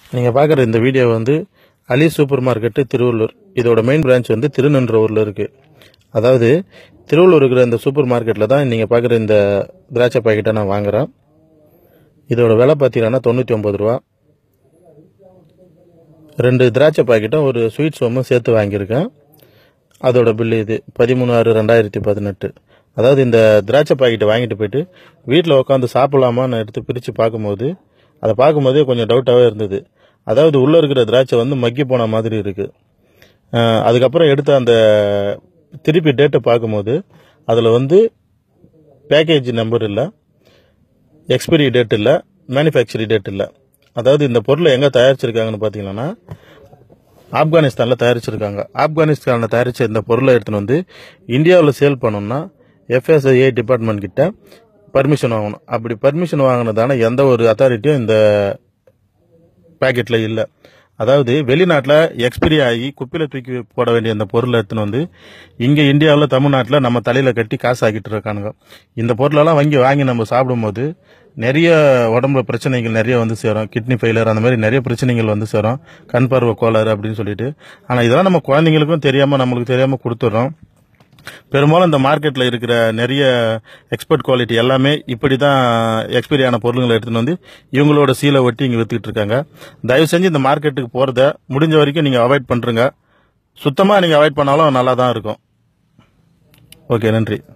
நீங்கள் பார்க்குற இந்த வீடியோ வந்து அலி சூப்பர் மார்க்கெட்டு திருவள்ளூர் இதோட மெயின் பிரான்ச் வந்து திருநன்றூரில் இருக்குது அதாவது திருவள்ளூர் இருக்கிற இந்த சூப்பர் மார்க்கெட்டில் தான் நீங்கள் பார்க்குற இந்த திராட்சை பாக்கெட்டை நான் வாங்குறேன் இதோட விலை பார்த்தீங்கன்னா தொண்ணூற்றி ஒம்பது ரூபா ரெண்டு திராட்சை பாக்கெட்டும் ஒரு ஸ்வீட் சோமும் சேர்த்து வாங்கியிருக்கேன் அதோட பில்லு இது பதிமூணு ஆறு ரெண்டாயிரத்தி பதினெட்டு அதாவது இந்த திராட்சை பாக்கெட்டை வாங்கிட்டு போயிட்டு வீட்டில் உட்காந்து சாப்பிடலாமான்னு எடுத்து பிரித்து பார்க்கும்போது அதை பார்க்கும்போதே கொஞ்சம் டவுட்டாகவே இருந்தது அதாவது உள்ளே இருக்கிற திராட்சை வந்து மக்கி போன மாதிரி இருக்குது அதுக்கப்புறம் எடுத்த அந்த திருப்பி டேட்டை பார்க்கும்போது அதில் வந்து பேக்கேஜ் நம்பர் இல்லை எக்ஸ்பைரி டேட் இல்லை மேனுஃபேக்சரி டேட் இல்லை அதாவது இந்த பொருளை எங்கே தயாரிச்சிருக்காங்கன்னு பார்த்தீங்கன்னா ஆப்கானிஸ்தானில் தயாரிச்சிருக்காங்க ஆப்கானிஸ்தானில் தயாரித்த இந்த பொருளை எடுத்துன்னு வந்து இந்தியாவில் சேல் பண்ணணும்னா எஃப்எஸ்ஐஏ டிபார்ட்மெண்ட் கிட்ட பர்மிஷன் வாங்கணும் அப்படி பர்மிஷன் வாங்கினதான எந்த ஒரு அத்தாரிட்டியும் இந்த பேக்கெட்டில் இல்லை அதாவது வெளிநாட்டில் எக்ஸ்பிரி ஆகி குப்பையில் தூக்கி போட வேண்டிய இந்த பொருளை எடுத்துன்னு வந்து இங்கே இந்தியாவில் தமிழ்நாட்டில் நம்ம தலையில் கட்டி காசு ஆக்கிட்டு இருக்கானுங்க இந்த பொருளெல்லாம் வாங்கி வாங்கி நம்ம சாப்பிடும்போது நிறைய உடம்புல பிரச்சனைகள் நிறைய வந்து சேரும் கிட்னி ஃபெயிலியர் அந்த மாதிரி நிறைய பிரச்சனைகள் வந்து சேரும் கண் பார்வை கோளாறு அப்படின்னு சொல்லிட்டு ஆனால் இதெல்லாம் நம்ம குழந்தைங்களுக்கும் தெரியாமல் நம்மளுக்கு தெரியாமல் கொடுத்துட்றோம் பெரும்பாலும் இந்த மார்க்கெட்டில் இருக்கிற நிறைய எக்ஸ்பர்ட் குவாலிட்டி எல்லாமே இப்படி தான் எக்ஸ்பைரி ஆன பொருளுங்களை எடுத்துகிட்டு வந்து இவங்களோட சீலை ஒட்டி இங்கே விற்றுக்கிட்டு இருக்காங்க தயவு செஞ்சு இந்த மார்க்கெட்டுக்கு போகிறத முடிஞ்ச வரைக்கும் நீங்கள் அவாய்ட் பண்ணுறங்க சுத்தமாக நீங்கள் அவாய்ட் பண்ணாலும் நல்லா தான் இருக்கும் ஓகே நன்றி